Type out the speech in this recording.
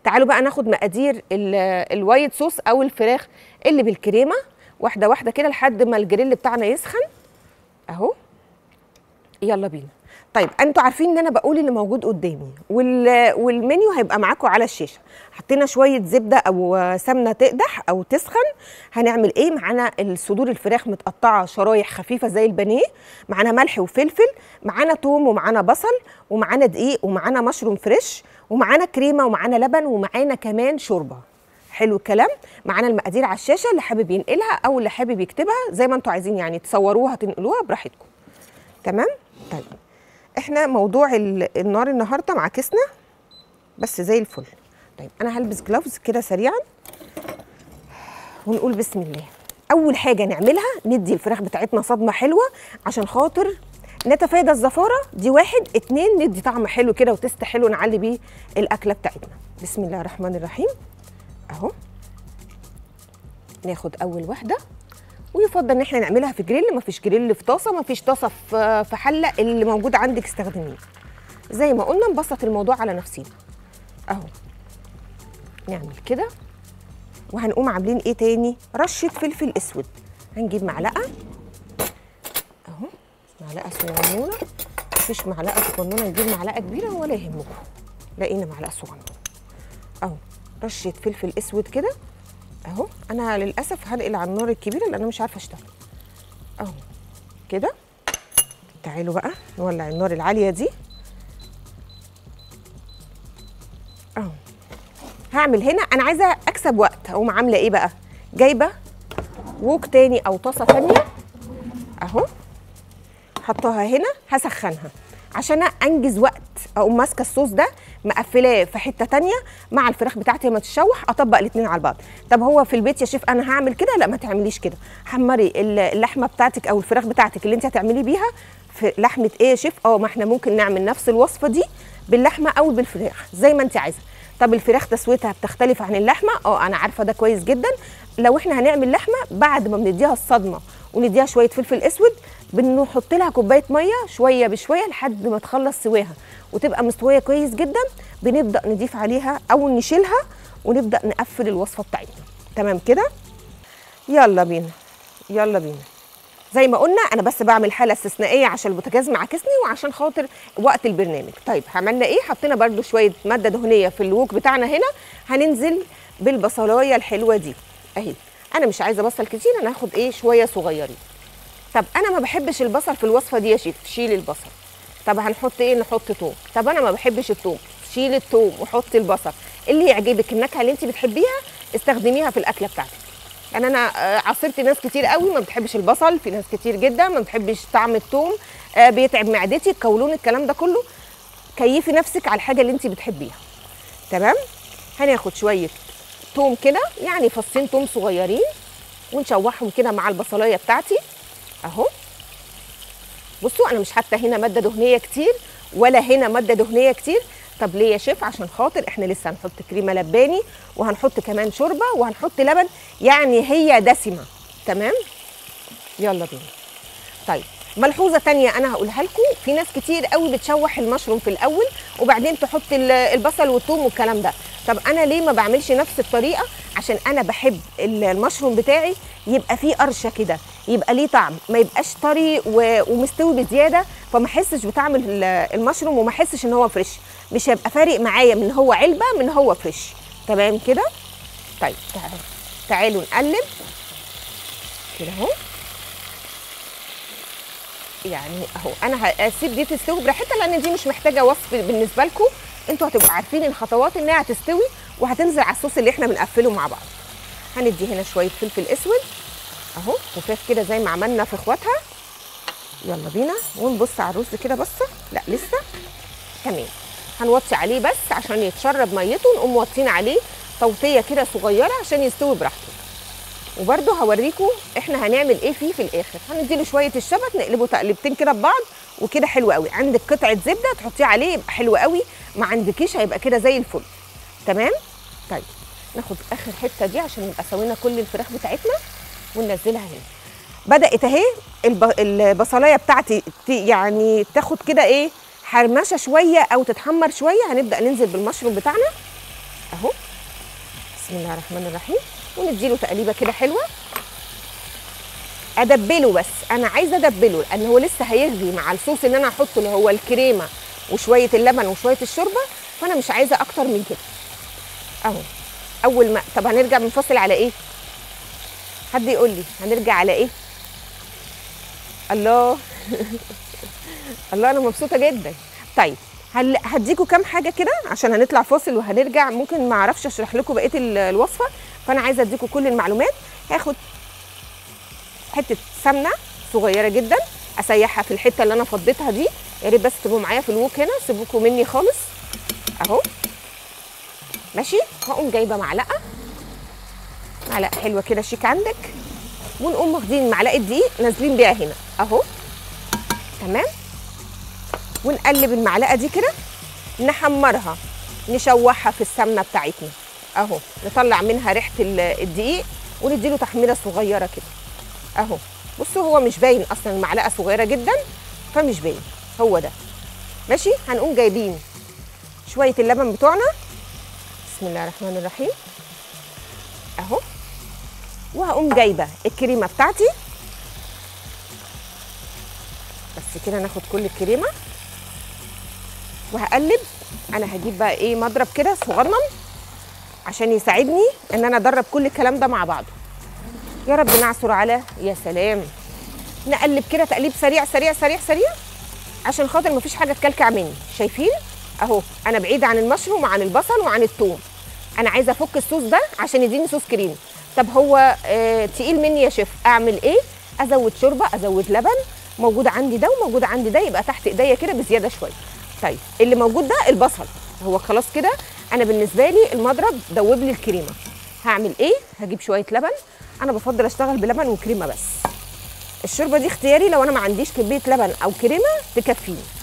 تعالوا بقى ناخد مقادير ال- الوايت صوص او الفراخ اللي بالكريمه واحده واحده كده لحد ما الجريل بتاعنا يسخن اهو يلا بينا طيب انتوا عارفين ان انا بقول اللي موجود قدامي وال... والمنيو هيبقى معاكم على الشاشه حطينا شويه زبده او سمنه تقدح او تسخن هنعمل ايه معانا الصدور الفراخ متقطعه شرايح خفيفه زي البانيه معانا ملح وفلفل معانا توم ومعانا بصل ومعانا دقيق ومعانا مشروم فريش ومعانا كريمه ومعانا لبن ومعانا كمان شوربه حلو الكلام معانا المقادير على الشاشه اللي حابب ينقلها او اللي حابب يكتبها زي ما انتوا عايزين يعني تصوروها تنقلوها براحتكم تمام طيب احنا موضوع ال- النار النهارده معاكسنا بس زي الفل طيب انا هلبس جلافز كده سريعا ونقول بسم الله اول حاجه نعملها ندي الفراخ بتاعتنا صدمه حلوه عشان خاطر نتفادى الزفاره دي واحد اتنين ندي طعم حلو كده وتست حلو نعلي بيه الاكله بتاعتنا بسم الله الرحمن الرحيم اهو ناخد اول واحده ويفضل ان احنا نعملها في جريل ما فيش جريل في طاسه ما فيش طاسه في في حله اللي موجود عندك استخدميه زي ما قلنا نبسط الموضوع على نفسنا اهو نعمل كده وهنقوم عاملين ايه تاني رشه فلفل اسود هنجيب معلقه اهو معلقه صغنونه مفيش معلقه صغنونه نجيب معلقه كبيره ولا يهمكم لقينا معلقه صغنونه اهو رشه فلفل اسود كده اهو انا للاسف هنقل على النار الكبيره لان انا مش عارفه اشتغل اهو كده تعالوا بقى نولع النار العاليه دي اهو هعمل هنا انا عايزه اكسب وقت اقوم عامله ايه بقى جايبه ووك تاني او طاسه تانيه اهو حطاها هنا هسخنها عشان انجز وقت اقوم ماسكه الصوص ده مقفلاه في حته تانية مع الفراخ بتاعتي لما تتشوح اطبق الاثنين على بعض طب هو في البيت يا شيف انا هعمل كده لا ما تعمليش كده حمري ال- اللحمه بتاعتك او الفراخ بتاعتك اللي انت هتعملي بيها في لحمه ايه يا شيف اه ما احنا ممكن نعمل نفس الوصفه دي باللحمه او بالفراخ زي ما انت عايزه طب الفراخ تسويتها بتختلف عن اللحمه اه انا عارفه ده كويس جدا لو احنا هنعمل لحمه بعد ما بنديها الصدمه ونديها شويه فلفل اسود بنحط لها كوبايه ميه شويه بشويه لحد ما تخلص سواها وتبقى مستويه كويس جدا بنبدا نضيف عليها او نشيلها ونبدا نقفل الوصفه بتاعتنا تمام كده يلا بينا يلا بينا زي ما قلنا انا بس بعمل حاله استثنائيه عشان البوتاجاز معاكسني وعشان خاطر وقت البرنامج طيب عملنا ايه حطينا برده شويه ماده دهنيه في الوك بتاعنا هنا هننزل بالبصلايه الحلوه دي اهي انا مش عايزه بصل كتير انا هاخد ايه شويه صغيرين طب انا ما بحبش البصل في الوصفه دي يا شيف شيل البصل طب هنحط ايه نحط توم طب انا ما بحبش التوم شيل التوم وحطي البصل اللي يعجبك النكهه اللي انت بتحبيها استخدميها في الاكله بتاعتك يعني انا آه، عاصرت ناس كتير قوي ما بتحبش البصل في ناس كتير جدا ما بتحبش طعم التوم آه، بيتعب معدتي القولون الكلام ده كله كيفي نفسك على الحاجه اللي انت بتحبيها تمام هناخد شويه توم كده يعني فصين توم صغيرين ونشوحهم كده مع البصلايه بتاعتي اهو بصوا انا مش حاطه هنا ماده دهنيه كتير ولا هنا ماده دهنيه كتير طب ليه يا شيف عشان خاطر احنا لسه هنحط كريمه لباني وهنحط كمان شوربه وهنحط لبن يعني هي دسمه تمام يلا بينا طيب ملحوظه تانية انا هقولها لكم في ناس كتير قوي بتشوح المشروم في الاول وبعدين تحط ال- البصل والثوم والكلام ده طب انا ليه ما بعملش نفس الطريقه عشان انا بحب ال- المشروم بتاعي يبقى فيه قرشه كده يبقى ليه طعم ما يبقاش طري و- ومستوي بزياده فما احسش بطعم ال- المشروم وما احسش ان هو فريش مش هيبقى فارق معايا من هو علبه من هو فريش تمام كده طيب تعالوا تعالوا نقلب كده اهو يعني اهو انا هسيب دي تستوي براحتها لان دي مش محتاجه وصف بالنسبه لكم انتوا هتبقوا عارفين الخطوات انها هتستوي وهتنزل على الصوص اللي احنا بنقفله مع بعض هندي هنا شويه فلفل اسود اهو خفاف كده زي ما عملنا في اخواتها يلا بينا ونبص على الرز كده بصه لا لسه تمام هنوطي عليه بس عشان يتشرب ميته نقوم موطين عليه توطيه كده صغيره عشان يستوي براحته وبرده هوريكم احنا هنعمل ايه فيه في الاخر هنديله شويه الشبت نقلبه تقلبتين كده ببعض وكده حلو قوي عندك قطعه زبده تحطيه عليه يبقى حلو قوي ما عندكيش هيبقى كده زي الفل تمام طيب ناخد اخر حته دي عشان نبقى سوينا كل الفراخ بتاعتنا وننزلها هنا بدات اهي الب- البصلايه بتاعتي ت- يعني تاخد كده ايه حرمشه شويه او تتحمر شويه هنبدا ننزل بالمشروم بتاعنا اهو بسم الله الرحمن الرحيم ونديله تقليبه كده حلوه ادبله بس انا عايزه ادبله لان هو لسه هيغلي مع الصوص اللي انا هحطه اللي هو الكريمه وشويه اللبن وشويه الشوربه فانا مش عايزه اكتر من كده اهو اول ما طب هنرجع منفصل على ايه حد يقول لي هنرجع على ايه الله الله انا مبسوطه جدا طيب هل هديكوا كام حاجه كده عشان هنطلع فاصل وهنرجع ممكن ما اعرفش اشرح لكم بقيه ال- الوصفه فانا عايزه اديكوا كل المعلومات هاخد حته سمنه صغيره جدا اسيحها في الحته اللي انا فضيتها دي يا ريت بس تبقوا معايا في الوك هنا سيبوكوا مني خالص اهو ماشي هقوم جايبه معلقه معلقه حلوه كده شيك عندك ونقوم واخدين معلقه دقيق نازلين بيها هنا اهو تمام ونقلب المعلقه دي كده نحمرها نشوحها في السمنه بتاعتنا اهو نطلع منها ريحه ال- الدقيق ونديله تحميره صغيره كده اهو بصوا هو مش باين اصلا المعلقه صغيره جدا فمش باين هو ده ماشي هنقوم جايبين شويه اللبن بتوعنا بسم الله الرحمن الرحيم اهو وهقوم جايبه الكريمه بتاعتي بس كده ناخد كل الكريمه وهقلب انا هجيب بقى ايه مضرب كده صغنن عشان يساعدني ان انا ادرب كل الكلام ده مع بعضه يا رب نعثر على يا سلام نقلب كده تقليب سريع سريع سريع سريع عشان خاطر مفيش حاجه تكلكع مني شايفين اهو انا بعيد عن المشروم وعن البصل وعن الثوم انا عايزه افك الصوص ده عشان يديني صوص كريم طب هو آه تقيل مني يا شيف اعمل ايه ازود شوربه ازود لبن موجود عندي ده وموجود عندي ده يبقى تحت ايديا كده بزياده شويه طيب اللي موجود ده البصل هو خلاص كده انا بالنسبه لي المضرب دوب لي الكريمه هعمل ايه هجيب شويه لبن انا بفضل اشتغل بلبن وكريمه بس الشوربه دي اختياري لو انا ما عنديش كميه لبن او كريمه تكفيني